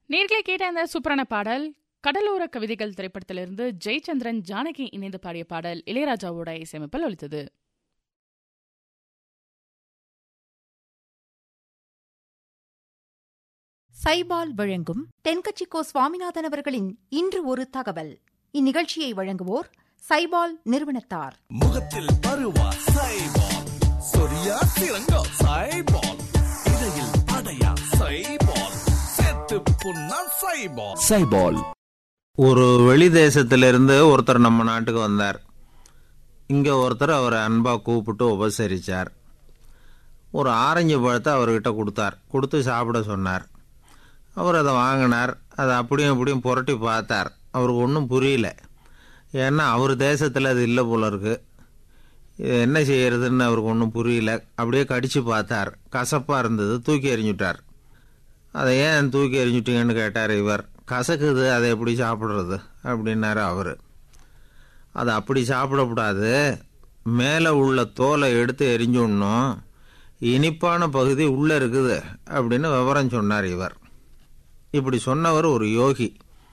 நேர்களை கேட்ட இந்த சூப்பரான பாடல் கடலோர கவிதைகள் திரைப்படத்திலிருந்து ஜெயச்சந்திரன் ஜானகி இணைந்து பாடிய பாடல் இளையராஜாவோட இசையமைப்பில் ஒலித்தது சைபால் வழங்கும் தென்கட்சிக்கோ சுவாமிநாதன் அவர்களின் இன்று ஒரு தகவல் இந்நிகழ்ச்சியை வழங்குவோர் சைபால் நிறுவனத்தார் முகத்தில் பருவா சைபால் சொரியா சிறங்கோ சைபால் இடையில் படையா சைபால் செத்து புண்ணா சைபால் சைபால் ஒரு வெளி தேசத்திலிருந்து ஒருத்தர் நம்ம நாட்டுக்கு வந்தார் இங்கே ஒருத்தர் அவரை அன்பாக கூப்பிட்டு உபசரித்தார் ஒரு ஆரஞ்சு பழத்தை அவர்கிட்ட கொடுத்தார் கொடுத்து சாப்பிட சொன்னார் அவர் அதை வாங்கினார் அதை அப்படியும் இப்படியும் புரட்டி பார்த்தார் அவருக்கு ஒன்றும் புரியல ஏன்னா அவர் தேசத்தில் அது இல்லை போல இருக்கு இது என்ன செய்யறதுன்னு அவருக்கு ஒன்றும் புரியல அப்படியே கடிச்சு பார்த்தார் கசப்பாக இருந்தது தூக்கி எறிஞ்சுட்டார் அதை ஏன் தூக்கி எறிஞ்சுட்டீங்கன்னு கேட்டார் இவர் கசக்குது அதை எப்படி சாப்பிட்றது அப்படின்னாரு அவர் அதை அப்படி சாப்பிடக்கூடாது மேலே உள்ள தோலை எடுத்து எரிஞ்சுடணும் இனிப்பான பகுதி உள்ளே இருக்குது அப்படின்னு விவரம் சொன்னார் இவர் இப்படி சொன்னவர் ஒரு யோகி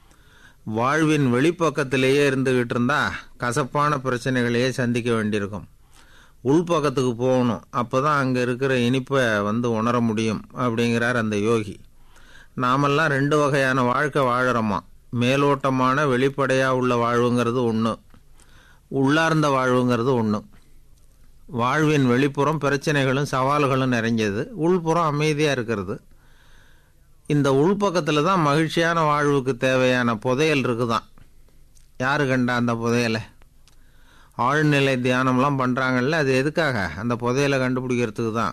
வாழ்வின் வெளிப்பக்கத்திலேயே இருந்துக்கிட்டு இருந்தா கசப்பான பிரச்சனைகளையே சந்திக்க வேண்டியிருக்கும் உள்பக்கத்துக்கு போகணும் அப்போ தான் அங்கே இருக்கிற இனிப்பை வந்து உணர முடியும் அப்படிங்கிறார் அந்த யோகி நாமெல்லாம் ரெண்டு வகையான வாழ்க்கை வாழறோமா மேலோட்டமான வெளிப்படையாக உள்ள வாழ்வுங்கிறது ஒன்று உள்ளார்ந்த வாழ்வுங்கிறது ஒன்று வாழ்வின் வெளிப்புறம் பிரச்சனைகளும் சவால்களும் நிறைஞ்சது உள்புறம் அமைதியாக இருக்கிறது இந்த உள்பக்கத்தில் தான் மகிழ்ச்சியான வாழ்வுக்கு தேவையான புதையல் இருக்குதான் யாரு கண்டா அந்த புதையலை ஆழ்நிலை தியானம்லாம் பண்ணுறாங்கல்ல அது எதுக்காக அந்த புதையலை கண்டுபிடிக்கிறதுக்கு தான்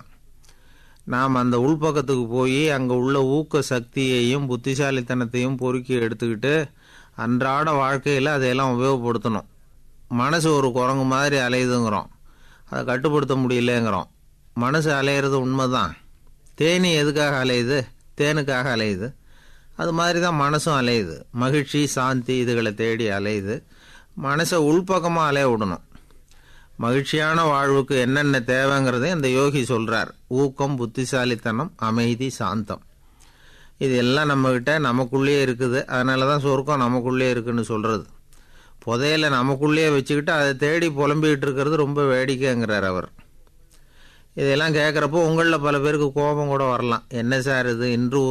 நாம் அந்த உள்பக்கத்துக்கு போய் அங்கே உள்ள ஊக்க சக்தியையும் புத்திசாலித்தனத்தையும் பொறுக்கி எடுத்துக்கிட்டு அன்றாட வாழ்க்கையில் அதையெல்லாம் உபயோகப்படுத்தணும் மனசு ஒரு குரங்கு மாதிரி அலையுதுங்கிறோம் அதை கட்டுப்படுத்த முடியலங்கிறோம் மனசு அலையிறது உண்மைதான் தேனி எதுக்காக அலையுது தேனுக்காக அலையுது அது மாதிரி தான் மனசும் அலையுது மகிழ்ச்சி சாந்தி இதுகளை தேடி அலையுது மனசை உள்பக்கமாக அலைய விடணும் மகிழ்ச்சியான வாழ்வுக்கு என்னென்ன தேவைங்கிறதையும் இந்த யோகி சொல்கிறார் ஊக்கம் புத்திசாலித்தனம் அமைதி சாந்தம் இது எல்லாம் நம்மக்கிட்ட நமக்குள்ளேயே இருக்குது அதனால தான் சொர்க்கம் நமக்குள்ளேயே இருக்குன்னு சொல்கிறது புதையலை நமக்குள்ளேயே வச்சுக்கிட்டு அதை தேடி புலம்பிக்கிட்டு இருக்கிறது ரொம்ப வேடிக்கைங்கிறார் அவர் இதெல்லாம் கேட்குறப்போ உங்களில் பல பேருக்கு கோபம் கூட வரலாம் என்ன சார் இது இன்று